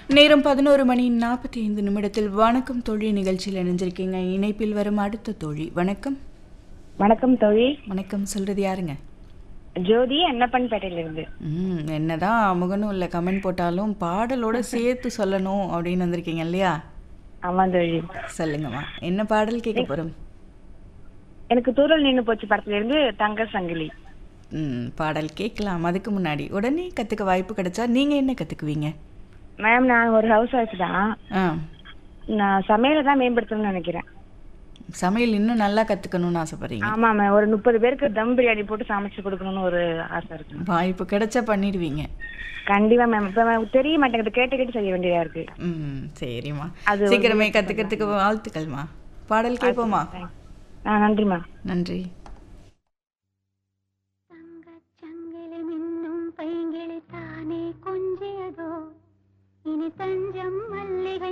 நேரம் பதினோரு மணி நாற்பத்தி ஐந்து நிமிடத்தில் வணக்கம் தோழி நிகழ்ச்சியில் இணைஞ்சிருக்கீங்க இணைப்பில் வரும் அடுத்த தோழி வணக்கம் வணக்கம் தோழி வணக்கம் சொல்றது யாருங்க ஜோதி அன்னப்பன்பேட்டையில இருந்து ம் என்னதான் முகநூல்ல இல்லை கமெண்ட் போட்டாலும் பாடலோட சேர்த்து சொல்லணும் அப்படின்னு வந்திருக்கீங்க இல்லையா ஆமா தோழி சொல்லுங்கம்மா என்ன பாடல் கேட்க போறோம் எனக்கு தூரல் நின்னு போச்சு படத்துல இருந்து தங்க சங்கிலி ம் பாடல் கேட்கலாம் அதுக்கு முன்னாடி உடனே கற்றுக்க வாய்ப்பு கிடைச்சா நீங்கள் என்ன கற்றுக்குவீங்க மேம் நான் ஒரு ஹவுஸ் ஒய்ஃப் தான் ஆ நான் சமையலை தான் மேம்படுத்தணும்னு நினைக்கிறேன் சமையல் இன்னும் நல்லா கற்றுக்கணும்னு ஆசைப்படுறீங்க ஆமா மேம் ஒரு முப்பது பேருக்கு தம் பிரியாணி போட்டு சமைச்சு கொடுக்கணும்னு ஒரு ஆசை இருக்கு வாய்ப்பு கிடைச்சா பண்ணிடுவீங்க கண்டிப்பா மேம் இப்ப மேம் தெரிய மாட்டேங்குது கேட்டு கேட்டு செய்ய வேண்டியதா இருக்கு ம் சரிம்மா அது ஒரு சீக்கிரமே கற்றுக்கிறதுக்கு வாழ்த்துக்கள்மா பாடல் கேட்போமா ஆ நன்றி மேம் நன்றி തങ്കച്ചങ്കിളി മിന്നും പൈങ്കിളി താനേ കൊഞ്ചിയതോ ഇനി തഞ്ചം മല്ലിക